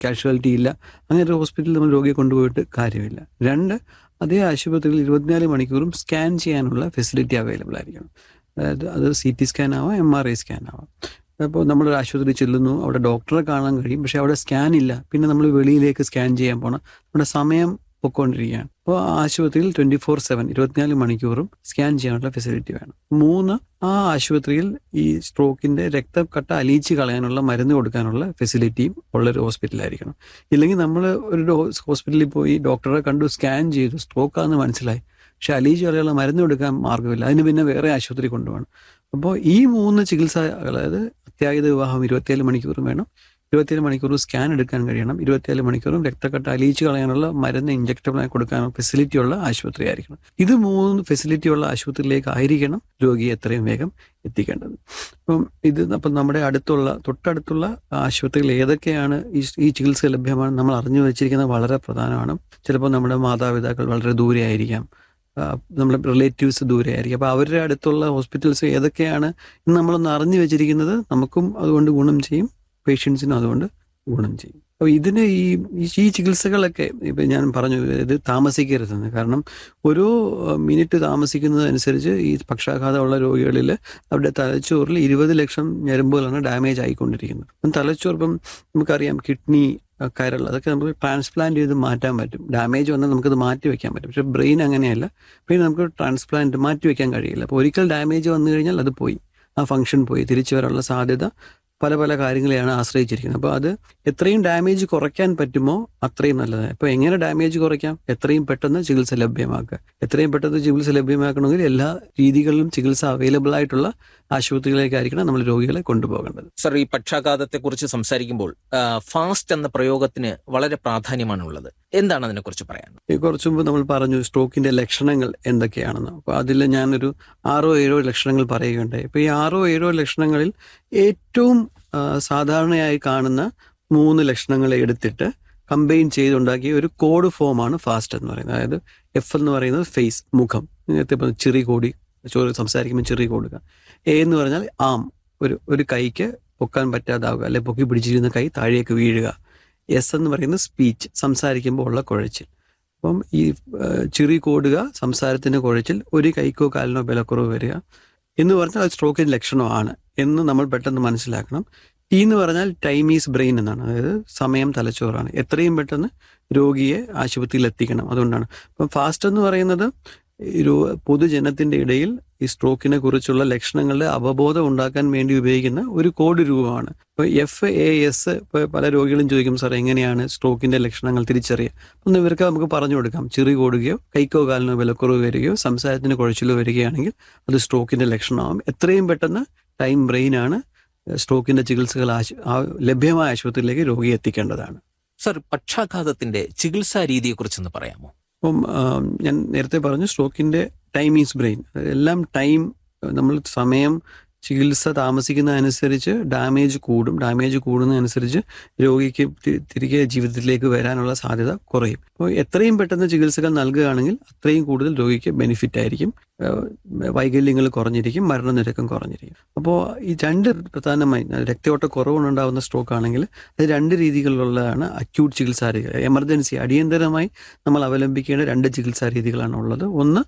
casualty ഇല്ല അങ്ങനെ ഒരു ഹോസ്പിറ്റലിൽ നമ്മൾ രോഗിയെ കൊണ്ടുപോയിട്ട് കാര്യമില്ല രണ്ട് അതേ ആശുപത്രിയിൽ ഇരുപത്തിനാല് മണിക്കൂറും സ്കാൻ ചെയ്യാനുള്ള ഫെസിലിറ്റി അവൈലബിൾ ആയിരിക്കണം അതായത് അത് സി ടി സ്കാൻ ആവാം എം ആർ ഐ സ്കാൻ ആവാം അപ്പോൾ നമ്മളൊരു ആശുപത്രി ചെല്ലുന്നു അവിടെ ഡോക്ടറെ കാണാൻ കഴിയും പക്ഷെ അവിടെ സ്കാൻ ഇല്ല പിന്നെ നമ്മൾ വെളിയിലേക്ക് സ്കാൻ ചെയ്യാൻ പോകണം നമ്മുടെ സമയം പൊക്കോണ്ടിരിക്കുകയാണ് അപ്പോൾ ആ ആശുപത്രിയിൽ ട്വന്റി ഫോർ സെവൻ ഇരുപത്തിനാല് മണിക്കൂറും സ്കാൻ ചെയ്യാനുള്ള ഫെസിലിറ്റി വേണം മൂന്ന് ആ ആശുപത്രിയിൽ ഈ സ്ട്രോക്കിന്റെ രക്തക്കട്ട അലിയിച്ച് കളയാനുള്ള മരുന്ന് കൊടുക്കാനുള്ള ഫെസിലിറ്റിയും ഉള്ളൊരു ഹോസ്പിറ്റലായിരിക്കണം ഇല്ലെങ്കിൽ നമ്മൾ ഒരു ഹോസ്പിറ്റലിൽ പോയി ഡോക്ടറെ കണ്ടു സ്കാൻ ചെയ്തു സ്ട്രോക്കാന്ന് മനസ്സിലായി പക്ഷെ അലീജ് കളയുള്ള മരുന്ന് കൊടുക്കാൻ മാർഗ്ഗമില്ല അതിന് പിന്നെ വേറെ ആശുപത്രി കൊണ്ടുപോകണം അപ്പോൾ ഈ മൂന്ന് ചികിത്സ അതായത് അത്യാഹിത വിവാഹം ഇരുപത്തിയേഴ് മണിക്കൂറും വേണം ഇരുപത്തിയേഴ് മണിക്കൂർ സ്കാൻ എടുക്കാൻ കഴിയണം ഇരുപത്തിയേഴ് മണിക്കൂറും രക്തക്കട്ട അലിയിച്ച് കളയാനുള്ള മരുന്ന് ഇഞ്ചക്റ്റബിളായി കൊടുക്കാനുള്ള ഫെസിലിറ്റി ഉള്ള ആശുപത്രി ആയിരിക്കണം ഇത് മൂന്ന് ഫെസിലിറ്റി ഉള്ള ആശുപത്രിയിലേക്ക് ആയിരിക്കണം രോഗിയെ എത്രയും വേഗം എത്തിക്കേണ്ടത് അപ്പം ഇത് അപ്പം നമ്മുടെ അടുത്തുള്ള തൊട്ടടുത്തുള്ള ആശുപത്രികൾ ഏതൊക്കെയാണ് ഈ ഈ ചികിത്സ ലഭ്യമാണ് നമ്മൾ അറിഞ്ഞു വെച്ചിരിക്കുന്നത് വളരെ പ്രധാനമാണ് ചിലപ്പോൾ നമ്മുടെ മാതാപിതാക്കൾ വളരെ ദൂരെ ആയിരിക്കാം ആ, നമ്മുടെ റിലേറ്റീവ്സ് ദൂരെ ആയിരിക്കും അപ്പോൾ അവരുടെ അടുത്തുള്ള ഹോസ്പിറ്റൽസ് ഏതൊക്കെയാണ് എന്ന് നമ്മളൊന്ന് അറിഞ്ഞു വെച്ചിരിക്കുന്നത് നമുക്കും അതുകൊണ്ട് ഗുണം ചെയ്യും പേഷ്യൻസിനും അതുകൊണ്ട് ഗുണം ചെയ്യും അപ്പോൾ ഇതിന് ഈ ഈ- ഈ ചികിത്സകളൊക്കെ ഇപ്പം ഞാൻ പറഞ്ഞു ഇത് താമസിക്കരുതെന്ന് കാരണം ഓരോ മിനിറ്റ് താമസിക്കുന്നതനുസരിച്ച് ഈ പക്ഷാഘാതമുള്ള രോഗികളിൽ അവരുടെ തലച്ചോറിൽ ഇരുപത് ലക്ഷം ഞരമ്പുകളാണ് ഡാമേജ് ആയിക്കൊണ്ടിരിക്കുന്നത് അപ്പം തലച്ചോർ ഇപ്പം നമുക്കറിയാം കിഡ്നി കരൾ അതൊക്കെ നമുക്ക് ട്രാൻസ്പ്ലാന്റ് ചെയ്ത് മാറ്റാൻ പറ്റും ഡാമേജ് വന്നാൽ നമുക്കത് മാറ്റി വെക്കാൻ പറ്റും പക്ഷേ ബ്രെയിൻ അങ്ങനെയല്ല ബ്രെയിൻ നമുക്ക് ട്രാൻസ്പ്ലാന്റ് മാറ്റി വെക്കാൻ കഴിയില്ല അപ്പോൾ ഒരിക്കൽ ഡാമേജ് വന്നു കഴിഞ്ഞാൽ അത് പോയി ആ ഫംഗ്ഷൻ പോയി തിരിച്ചു വരാനുള്ള സാധ്യത പല പല കാര്യങ്ങളെയാണ് ആശ്രയിച്ചിരിക്കുന്നത് അപ്പോൾ അത് എത്രയും ഡാമേജ് കുറയ്ക്കാൻ പറ്റുമോ അത്രയും നല്ലത് അപ്പോൾ എങ്ങനെ ഡാമേജ് കുറയ്ക്കാം എത്രയും പെട്ടെന്ന് ചികിത്സ ലഭ്യമാക്കുക എത്രയും പെട്ടെന്ന് ചികിത്സ ലഭ്യമാക്കണമെങ്കിൽ എല്ലാ രീതികളിലും ചികിത്സ അവൈലബിൾ ആയിട്ടുള്ള ആശുപത്രികളിലേക്കായിരിക്കണം നമ്മൾ രോഗികളെ കൊണ്ടുപോകേണ്ടത് സർ ഈ പക്ഷാഘാതത്തെ കുറിച്ച് സംസാരിക്കുമ്പോൾ ഫാസ്റ്റ് എന്ന പ്രയോഗത്തിന് വളരെ പ്രാധാന്യമാണുള്ളത് എന്താണ് അതിനെക്കുറിച്ച് പറയാൻ ഈ കുറച്ചു മുമ്പ് നമ്മൾ പറഞ്ഞു സ്ട്രോക്കിന്റെ ലക്ഷണങ്ങൾ എന്തൊക്കെയാണെന്ന് അപ്പോൾ അതിൽ ഞാനൊരു ആറോ ഏഴോ ലക്ഷണങ്ങൾ പറയുകയുണ്ടായി ഇപ്പോൾ ഈ ആറോ ഏഴോ ലക്ഷണങ്ങളിൽ ഏറ്റവും ആ, സാധാരണയായി കാണുന്ന മൂന്ന് ലക്ഷണങ്ങളെ എടുത്തിട്ട് കമ്പൈൻ ചെയ്തുണ്ടാക്കിയ ഒരു കോഡ് ഫോമാണ് ഫാസ്റ്റ് എന്ന് പറയുന്നത് അതായത് എഫ് എന്ന് പറയുന്നത് ഫേസ് മുഖം നേരത്തെ പറഞ്ഞ ചെറി കോടി ചോറ് സംസാരിക്കുമ്പോൾ ചെറി കൊടുക്കുക എ എന്ന് പറഞ്ഞാൽ ആം ഒരു ഒരു കൈക്ക് പൊക്കാൻ പറ്റാതാവുക അല്ലെ പൊക്കി പിടിച്ചിരുന്ന കൈ താഴേക്ക് വീഴുക എസ് എന്ന് പറയുന്നത് സ്പീച്ച് സംസാരിക്കുമ്പോൾ ഉള്ള കുഴച്ചിൽ അപ്പം ഈ ആ, ചിറി കോടുക സംസാരത്തിന് കുഴച്ചിൽ ഒരു കൈക്കോ കാലിനോ ബലക്കുറവ് വരിക എന്ന് പറഞ്ഞാൽ അത് സ്ട്രോക്കിന്റെ ലക്ഷണമാണ് എന്ന് നമ്മൾ പെട്ടെന്ന് മനസ്സിലാക്കണം ടി എന്ന് പറഞ്ഞാൽ ടൈം ഈസ് ബ്രെയിൻ എന്നാണ് അതായത് സമയം തലച്ചോറാണ് എത്രയും പെട്ടെന്ന് രോഗിയെ ആശുപത്രിയിൽ എത്തിക്കണം അതുകൊണ്ടാണ് അപ്പം ഫാസ്റ്റ് എന്ന് പറയുന്നത് ഈ രോ- പൊതുജനത്തിന്റെ ഇടയിൽ ഈ സ്ട്രോക്കിനെ കുറിച്ചുള്ള ലക്ഷണങ്ങളുടെ അവബോധം ഉണ്ടാക്കാൻ വേണ്ടി ഉപയോഗിക്കുന്ന ഒരു കോഡ് രൂപമാണ് ഇപ്പൊ എഫ് എ എസ് ഇപ്പൊ പല രോഗികളും ചോദിക്കും സാർ എങ്ങനെയാണ് സ്ട്രോക്കിന്റെ ലക്ഷണങ്ങൾ തിരിച്ചറിയുക ഒന്ന് ഇവർക്ക് നമുക്ക് പറഞ്ഞു കൊടുക്കാം ചെറി കൂടുകയോ കൈക്കോ കാലിനോ വിലക്കുറവ് വരികയോ സംസാരത്തിന് കുഴച്ചിലോ വരികയാണെങ്കിൽ അത് സ്ട്രോക്കിന്റെ ലക്ഷണമാകും എത്രയും പെട്ടെന്ന് ടൈം ബ്രെയിൻ ആണ് സ്ട്രോക്കിന്റെ ചികിത്സകൾ ആശു- ആ ലഭ്യമായ ആശുപത്രിയിലേക്ക് രോഗിയെ എത്തിക്കേണ്ടതാണ് സർ പക്ഷാഘാതത്തിന്റെ ചികിത്സാ രീതിയെക്കുറിച്ചൊന്ന് പറയാമോ അപ്പം ആ, ഞാൻ നേരത്തെ പറഞ്ഞു സ്ട്രോക്കിന്റെ ടൈം ഈസ് ബ്രെയിൻ എല്ലാം ടൈം നമ്മൾ സമയം ചികിത്സ താമസിക്കുന്നതനുസരിച്ച് ഡാമേജ് കൂടും ഡാമേജ് കൂടുന്നതനുസരിച്ച് രോഗിക്ക് തി- തിരികെ ജീവിതത്തിലേക്ക് വരാനുള്ള സാധ്യത കുറയും അപ്പോൾ എത്രയും പെട്ടെന്ന് ചികിത്സകൾ നൽകുകയാണെങ്കിൽ അത്രയും കൂടുതൽ രോഗിക്ക് ബെനിഫിറ്റ് ആയിരിക്കും വൈകല്യങ്ങൾ കുറഞ്ഞിരിക്കും മരണനിരക്കും കുറഞ്ഞിരിക്കും അപ്പോൾ ഈ രണ്ട് പ്രധാനമായി രക്തയോട്ട കുറവുണ്ടാകുന്ന സ്ട്രോക്ക് ആണെങ്കിൽ അത് രണ്ട് രീതികളിലുള്ളതാണ് അക്യൂട്ട് ചികിത്സാ രീതികൾ എമർജൻസി അടിയന്തരമായി നമ്മൾ അവലംബിക്കേണ്ട രണ്ട് ചികിത്സാ രീതികളാണ് ഉള്ളത് ഒന്ന്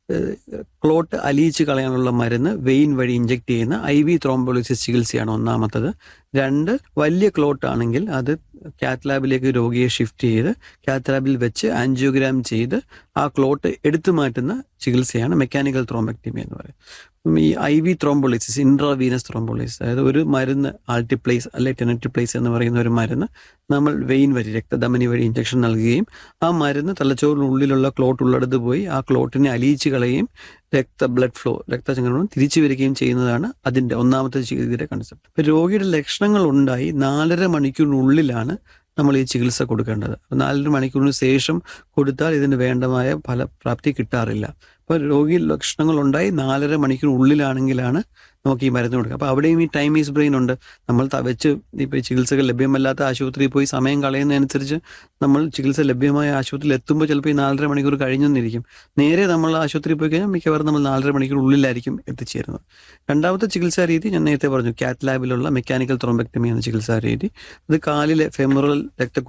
ക്ലോട്ട് അലിയിച്ച് കളയാനുള്ള മരുന്ന് വെയിൻ വഴി ഇഞ്ചെക്ട് ചെയ്യുന്ന ഐ വി ത്രോംബോളിസിസ് ചികിത്സയാണ് ഒന്നാമത്തത് രണ്ട് വലിയ ക്ലോട്ട് ആണെങ്കിൽ അത് കാത്ത് ലാബിലേക്ക് രോഗിയെ ഷിഫ്റ്റ് ചെയ്ത് കാത്ത് ലാബിൽ വെച്ച് ആൻജിയോഗ്രാം ചെയ്ത് ആ ക്ലോട്ട് എടുത്തു മാറ്റുന്ന ചികിത്സയാണ് മെക്കാനിക്കൽ ത്രോംബക്ടമി എന്ന് പറയുന്നത് ഉം ഈ I V thrombolysis intravenous thrombolysis അതായത് ഒരു മരുന്ന് ആൾട്ടിപ്ലേസ് അല്ലെ ടെനറ്റിപ്ലേസ് എന്ന് പറയുന്ന ഒരു മരുന്ന് നമ്മൾ വെയിൻ വഴി രക്തധമനി വഴി ഇഞ്ചക്ഷൻ നൽകുകയും ആ മരുന്ന് തലച്ചോറിനുള്ളിലുള്ള ക്ലോട്ട് ഉള്ളിടത്ത് പോയി ആ ക്ലോട്ടിനെ അലിയിച്ച് കളയുകയും രക്ത ബ്ലഡ് ഫ്ലോ രക്തചംക്രമണം തിരിച്ചു വരികയും ചെയ്യുന്നതാണ് അതിന്റെ ഒന്നാമത്തെ ചികിത്സയുടെ കൺസെപ്റ്റ് ഇപ്പൊ രോഗിയുടെ ലക്ഷണങ്ങൾ ഉണ്ടായി നാലര മണിക്കൂറിനുള്ളിലാണ് നമ്മൾ ഈ ചികിത്സ കൊടുക്കേണ്ടത് അപ്പൊ നാലര മണിക്കൂറിന് ശേഷം കൊടുത്താൽ ഇതിന് വേണ്ടമായ ഫലപ്രാപ്തി കിട്ടാറില്ല അപ്പോൾ രോഗി ലക്ഷണങ്ങൾ ഉണ്ടായി നാലര മണിക്കൂറിനുള്ളിലാണെങ്കിലാണ് നമുക്ക് ഈ മരുന്ന് കൊടുക്കുക അപ്പോൾ അവിടെയും ഈ ടൈം ഈസ് ബ്രെയിൻ ഉണ്ട് നമ്മൾ ത- വെച്ച് ഇപ്പോൾ ചികിത്സകൾ ലഭ്യമല്ലാത്ത ആശുപത്രിയിൽ പോയി സമയം കളയുന്നതനുസരിച്ച് നമ്മൾ ചികിത്സ ലഭ്യമായ ആശുപത്രിയിൽ എത്തുമ്പോൾ ചിലപ്പോൾ ഈ നാലര മണിക്കൂർ കഴിഞ്ഞെന്നിരിക്കും നേരെ നമ്മൾ ആശുപത്രിയിൽ പോയി കഴിഞ്ഞാൽ മിക്കവാറും നമ്മൾ നാലര മണിക്കൂർ ഉള്ളിലായിരിക്കും എത്തിച്ചേരുന്നത് രണ്ടാമത്തെ ചികിത്സാ രീതി ഞാൻ നേരത്തെ പറഞ്ഞു കാറ്റ് ലാബിലുള്ള മെക്കാനിക്കൽ ത്രോംബക്ടമി എന്ന ചികിത്സാ രീതി അത് കാലിലെ ഫെമുറൽ രക്തക്കുഴൽ